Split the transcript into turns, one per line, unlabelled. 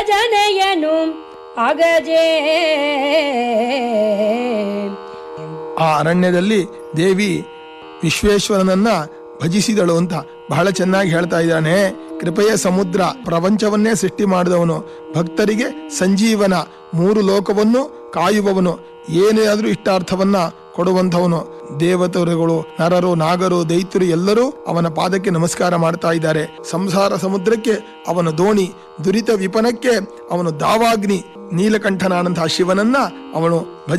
ಭಜನೆಯನು ಅಗಜೇ
ಆ ಅರಣ್ಯದಲ್ಲಿ ದೇವಿ ವಿಶ್ವೇಶ್ವರನನ್ನ ಭಜಿಸಿದಳು ಅಂತ ಬಹಳ ಚೆನ್ನಾಗಿ ಹೇಳ್ತಾ ಇದ್ದಾನೆ ಕೃಪೆಯ ಸಮುದ್ರ ಪ್ರಪಂಚವನ್ನೇ ಸೃಷ್ಟಿ ಮಾಡಿದವನು ಭಕ್ತರಿಗೆ ಸಂಜೀವನ ಮೂರು ಲೋಕವನ್ನು ಕಾಯುವವನು ಏನೇ ಆದ್ರೂ ಇಷ್ಟಾರ್ಥವನ್ನ ಕೊಡುವಂಥವನು ದೇವತರುಗಳು ನರರು ನಾಗರು ದೈತ್ಯರು ಎಲ್ಲರೂ ಅವನ ಪಾದಕ್ಕೆ ನಮಸ್ಕಾರ ಮಾಡ್ತಾ ಇದ್ದಾರೆ ಸಂಸಾರ ಸಮುದ್ರಕ್ಕೆ ಅವನ ದೋಣಿ ದುರಿತ ವಿಪನಕ್ಕೆ ಅವನು ದಾವಾಗ್ನಿ ನೀಲಕಂಠನಾದಂತಹ ಶಿವನನ್ನ ಅವನು ಭಜ